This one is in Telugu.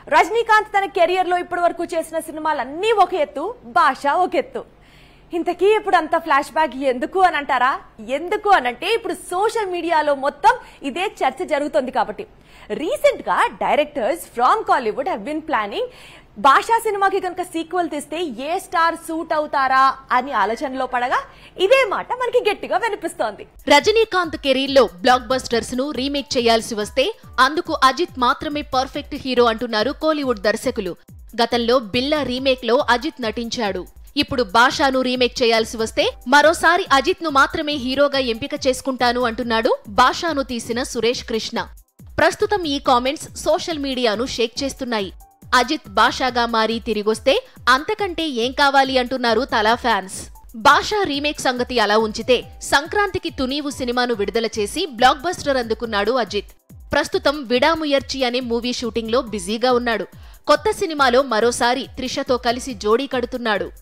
రజనీకాంత్ తన కెరియర్ లో ఇప్పటి వరకు చేసిన సినిమాలన్నీ ఒక ఎత్తు భాష ఒక ఎత్తు ఇంతకీ ఇప్పుడు అంత ఫ్లాష్ బ్యాక్ ఎందుకు అని అంటారా ఎందుకు అనంటే ఇప్పుడు సోషల్ మీడియాలో మొత్తం ఇదే చర్చ జరుగుతుంది కాబట్టి రీసెంట్ గా directors from Kollywood have been planning భాషా సినిమాకి కనుక సీక్వెల్ తీస్తే ఏ స్టార్ సూట్ అవుతారా అని ఆలోచనలో పడగా ఇదే మాట మనకి గట్టిగా వినిపిస్తోంది రజనీకాంత్ కెరీర్ లో బ్లాక్ బస్టర్స్ ను రీమేక్ చేయాల్సి వస్తే అందుకు అజిత్ మాత్రమే పర్ఫెక్ట్ హీరో అంటున్నారు కోలీవుడ్ దర్శకులు గతంలో బిల్లా రీమేక్ లో అజిత్ నటించాడు ఇప్పుడు బాషాను రీమేక్ చేయాల్సి వస్తే మరోసారి అజిత్ ను మాత్రమే హీరోగా ఎంపిక చేసుకుంటాను అంటున్నాడు బాషాను తీసిన సురేష్ కృష్ణ ప్రస్తుతం ఈ కామెంట్స్ సోషల్ మీడియాను షేక్ చేస్తున్నాయి అజిత్ బాషాగా మారి తిరిగొస్తే అంతకంటే ఏం కావాలి అంటున్నారు తలా ఫ్యాన్స్ బాషా రీమేక్ సంగతి అలా ఉంచితే సంక్రాంతికి తునీవు సినిమాను విడుదల చేసి బ్లాక్ బస్టర్ అందుకున్నాడు అజిత్ ప్రస్తుతం విడాముయర్చి అనే మూవీ షూటింగ్ లో బిజీగా ఉన్నాడు కొత్త సినిమాలో మరోసారి త్రిషతో కలిసి జోడీ కడుతున్నాడు